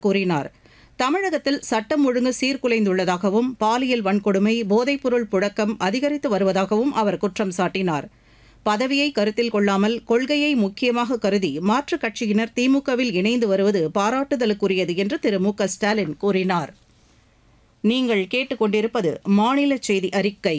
கூறினார் தமிழகத்தில் சட்டம் ஒழுங்கு சீர்குலைந்துள்ளதாகவும் பாலியல் வன்கொடுமை போதைப்பொருள் புழக்கம் அதிகரித்து வருவதாகவும் அவர் குற்றம் சாட்டினார் பதவியை கருத்தில் கொள்ளாமல் கொள்கையை முக்கியமாக கருதி மாற்றுக் கட்சியினர் திமுகவில் இணைந்து வருவது பாராட்டுதலுக்குரியது என்று திரு மு க ஸ்டாலின் கூறினார் நீங்கள் கேட்டுக்கொண்டிருப்பது மாநில செய்தி அறிக்கை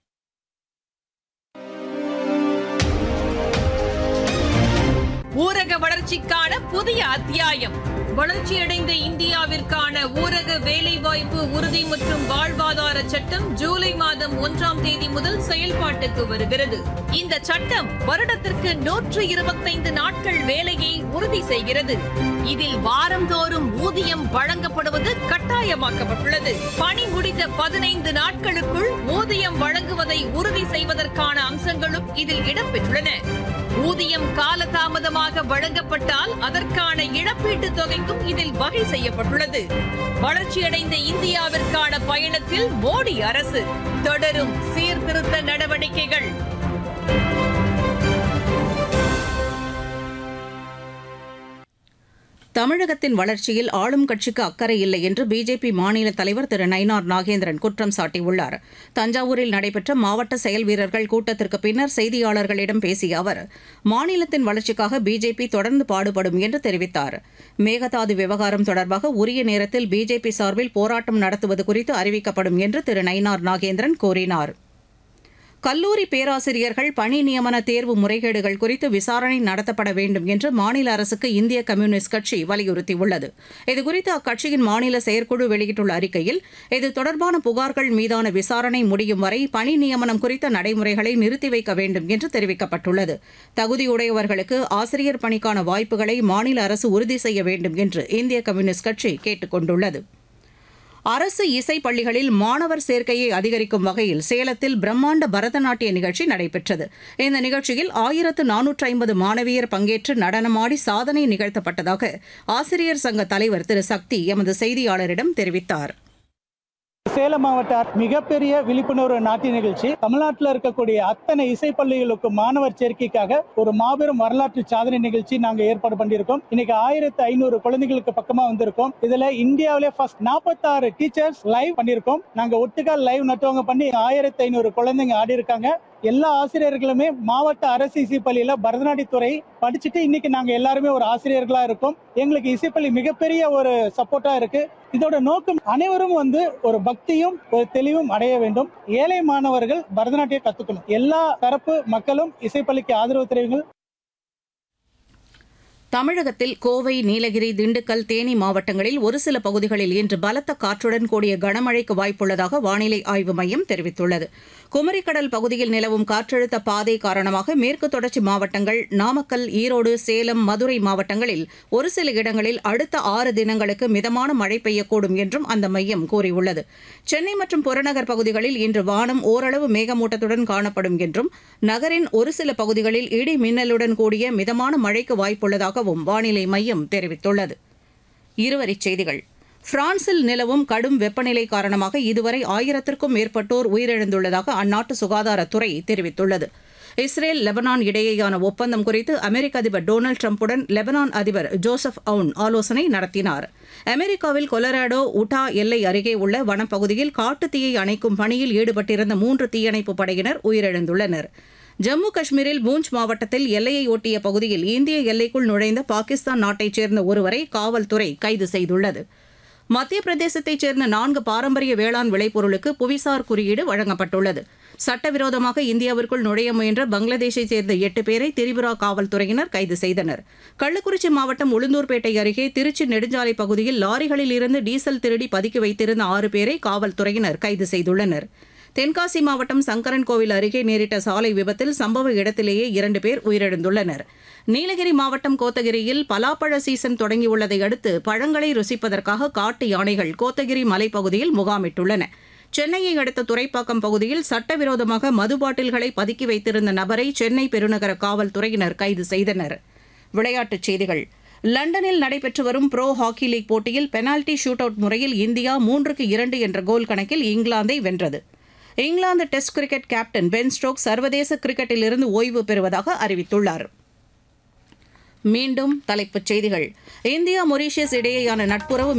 ஊரக வளர்ச்சிக்கான புதிய அத்தியாயம் வளர்ச்சியடைந்த இந்தியாவிற்கான ஊரக வேலைவாய்ப்பு உறுதி மற்றும் வாழ்வாதார சட்டம் ஜூலை மாதம் ஒன்றாம் தேதி முதல் செயல்பாட்டுக்கு வருகிறது இந்த சட்டம் வருடத்திற்கு நூற்று இருபத்தைந்து நாட்கள் வேலையை உறுதி செய்கிறது இதில் வாரந்தோறும் ஊதியம் வழங்கப்படுவது கட்டாயமாக்கப்பட்டுள்ளது பணி முடிந்த பதினைந்து நாட்களுக்குள் ஊதியம் வழங்குவதை உறுதி செய்வதற்கான அம்சங்களும் இதில் இடம்பெற்றுள்ளன ஊதியம் காலதாமதமாக வழங்கப்பட்டால் அதற்கான இழப்பீட்டுத் தொகைக்கும் இதில் வகை செய்யப்பட்டுள்ளது வளர்ச்சியடைந்த இந்தியாவிற்கான பயணத்தில் மோடி அரசு தொடரும் சீர்திருத்த நடவடிக்கைகள் தமிழகத்தின் வளர்ச்சியில் ஆளும் கட்சிக்கு அக்கறை இல்லை என்று பிஜேபி மாநில தலைவர் திரு நயினார் நாகேந்திரன் குற்றம் சாட்டியுள்ளார் தஞ்சாவூரில் நடைபெற்ற மாவட்ட செயல் வீரர்கள் கூட்டத்திற்கு பின்னர் செய்தியாளர்களிடம் பேசிய அவர் மாநிலத்தின் வளர்ச்சிக்காக பிஜேபி தொடர்ந்து பாடுபடும் என்று தெரிவித்தார் மேகதாது விவகாரம் தொடர்பாக உரிய நேரத்தில் பிஜேபி சார்பில் போராட்டம் நடத்துவது குறித்து அறிவிக்கப்படும் என்று திரு நயினார் நாகேந்திரன் கூறினார் கல்லூரி பேராசிரியர்கள் பணி நியமன தேர்வு முறைகேடுகள் குறித்து விசாரணை நடத்தப்பட வேண்டும் என்று மாநில அரசுக்கு இந்திய கம்யூனிஸ்ட் கட்சி வலியுறுத்தியுள்ளது இதுகுறித்து அக்கட்சியின் மாநில செயற்குழு வெளியிட்டுள்ள அறிக்கையில் இது தொடர்பான புகார்கள் மீதான விசாரணை முடியும் வரை பணி நியமனம் குறித்த நடைமுறைகளை நிறுத்தி வைக்க வேண்டும் என்று தெரிவிக்கப்பட்டுள்ளது தகுதியுடையவர்களுக்கு ஆசிரியர் பணிக்கான வாய்ப்புகளை மாநில அரசு உறுதி செய்ய வேண்டும் என்று இந்திய கம்யூனிஸ்ட் கட்சி கேட்டுக் கொண்டுள்ளது அரசு இசை பள்ளிகளில் மாணவர் சேர்க்கையை அதிகரிக்கும் வகையில் சேலத்தில் பிரம்மாண்ட பரதநாட்டிய நிகழ்ச்சி நடைபெற்றது இந்த நிகழ்ச்சியில் ஆயிரத்து நானூற்று ஐம்பது மாணவியர் பங்கேற்று நடனமாடி சாதனை நிகழ்த்தப்பட்டதாக ஆசிரியர் சங்க தலைவர் திரு சக்தி எமது செய்தியாளரிடம் தெரிவித்தார் சேலம் மாவட்ட மிகப்பெரிய விழிப்புணர்வு நாட்டிய நிகழ்ச்சி தமிழ்நாட்டில் இருக்கக்கூடிய அத்தனை இசை பள்ளிகளுக்கு மாணவர் சேர்க்கைக்காக ஒரு மாபெரும் வரலாற்று சாதனை நிகழ்ச்சி நாங்க ஏற்பாடு பண்ணியிருக்கோம் இன்னைக்கு ஆயிரத்து ஐநூறு குழந்தைகளுக்கு பக்கமா வந்திருக்கோம் இதுல இந்தியாவிலே ஃபர்ஸ்ட் நாற்பத்தாறு டீச்சர்ஸ் லைவ் பண்ணியிருக்கோம் நாங்க ஒட்டுக்கா லைவ் நட்டவங்க பண்ணி ஆயிரத்தி ஐநூறு குழந்தைங்க ஆடி இருக்காங்க எல்லா ஆசிரியர்களுமே மாவட்ட அரசு இசைப்பள்ளியில பரதநாட்டியத்துறை படிச்சுட்டு இன்னைக்கு நாங்க எல்லாருமே ஒரு ஆசிரியர்களா இருக்கோம் எங்களுக்கு இசைப்பள்ளி மிகப்பெரிய ஒரு சப்போர்ட்டா இருக்கு இதோட நோக்கம் அனைவரும் வந்து ஒரு பக்தியும் ஒரு தெளிவும் அடைய வேண்டும் ஏழை மாணவர்கள் பரதநாட்டியம் கத்துக்கணும் எல்லா தரப்பு மக்களும் இசைப்பள்ளிக்கு ஆதரவு தெரிவிங்கள் தமிழகத்தில் கோவை நீலகிரி திண்டுக்கல் தேனி மாவட்டங்களில் ஒரு சில பகுதிகளில் இன்று பலத்த காற்றுடன் கூடிய கனமழைக்கு வாய்ப்புள்ளதாக வானிலை ஆய்வு மையம் தெரிவித்துள்ளது குமரிக்கடல் பகுதியில் நிலவும் காற்றழுத்த பாதை காரணமாக மேற்கு தொடர்ச்சி மாவட்டங்கள் நாமக்கல் ஈரோடு சேலம் மதுரை மாவட்டங்களில் ஒரு சில இடங்களில் அடுத்த ஆறு தினங்களுக்கு மிதமான மழை பெய்யக்கூடும் என்றும் அந்த மையம் கூறியுள்ளது சென்னை மற்றும் புறநகர் பகுதிகளில் இன்று வானம் ஓரளவு மேகமூட்டத்துடன் காணப்படும் என்றும் நகரின் ஒரு சில பகுதிகளில் இடி மின்னலுடன் கூடிய மிதமான மழைக்கு வாய்ப்புள்ளதாகவும் வானிலை மையம் தெரிவித்துள்ளது இருவரிச் செய்திகள் பிரான்சில் நிலவும் கடும் வெப்பநிலை காரணமாக இதுவரை ஆயிரத்திற்கும் மேற்பட்டோர் உயிரிழந்துள்ளதாக அந்நாட்டு சுகாதாரத்துறை தெரிவித்துள்ளது இஸ்ரேல் லெபனான் இடையேயான ஒப்பந்தம் குறித்து அமெரிக்க அதிபர் டொனால்டு டிரம்புடன் லெபனான் அதிபர் ஜோசப் அவுன் ஆலோசனை நடத்தினார் அமெரிக்காவில் கொலராடோ உட்டா எல்லை அருகே உள்ள வனப்பகுதியில் காட்டுத்தீயை அணைக்கும் பணியில் ஈடுபட்டிருந்த மூன்று தீயணைப்பு படையினர் உயிரிழந்துள்ளனர் ஜம்மு காஷ்மீரில் பூஞ்ச் மாவட்டத்தில் எல்லையை ஒட்டிய பகுதியில் இந்திய எல்லைக்குள் நுழைந்த பாகிஸ்தான் நாட்டைச் சேர்ந்த ஒருவரை காவல்துறை கைது செய்துள்ளது மத்திய பிரதேசத்தைச் சேர்ந்த நான்கு பாரம்பரிய வேளாண் விளைபொருளுக்கு புவிசார் குறியீடு வழங்கப்பட்டுள்ளது சட்டவிரோதமாக இந்தியாவிற்குள் நுழைய முயன்ற பங்களாதேஷைச் சேர்ந்த எட்டு பேரை திரிபுரா காவல்துறையினர் கைது செய்தனர் கள்ளக்குறிச்சி மாவட்டம் உளுந்தூர்பேட்டை அருகே திருச்சி நெடுஞ்சாலை பகுதியில் லாரிகளில் இருந்து டீசல் திருடி பதுக்கி வைத்திருந்த ஆறு பேரை காவல்துறையினர் கைது செய்துள்ளனர் தென்காசி மாவட்டம் சங்கரன்கோவில் அருகே நேரிட்ட சாலை விபத்தில் சம்பவ இடத்திலேயே இரண்டு பேர் உயிரிழந்துள்ளனர் நீலகிரி மாவட்டம் கோத்தகிரியில் பலாப்பழ சீசன் தொடங்கியுள்ளதை அடுத்து பழங்களை ருசிப்பதற்காக காட்டு யானைகள் கோத்தகிரி மலைப்பகுதியில் முகாமிட்டுள்ளன சென்னையை அடுத்த துறைப்பாக்கம் பகுதியில் சட்டவிரோதமாக மது பாட்டில்களை பதுக்கி வைத்திருந்த நபரை சென்னை பெருநகர காவல்துறையினர் கைது செய்தனர் விளையாட்டுச் செய்திகள் லண்டனில் நடைபெற்று வரும் ப்ரோ ஹாக்கி லீக் போட்டியில் பெனால்டி ஷூட் அவுட் முறையில் இந்தியா மூன்றுக்கு இரண்டு என்ற கோல் கணக்கில் இங்கிலாந்தை வென்றது England test cricket captain Ben Stoke சர்வதேச கிரிக்கெட்டிலிருந்து ஓய்வு பெறுவதாக அறிவித்துள்ளார் மீண்டும் தலைப்புச் செய்திகள் இந்தியா மொரீஷியஸ் இடையேயான நட்புறவு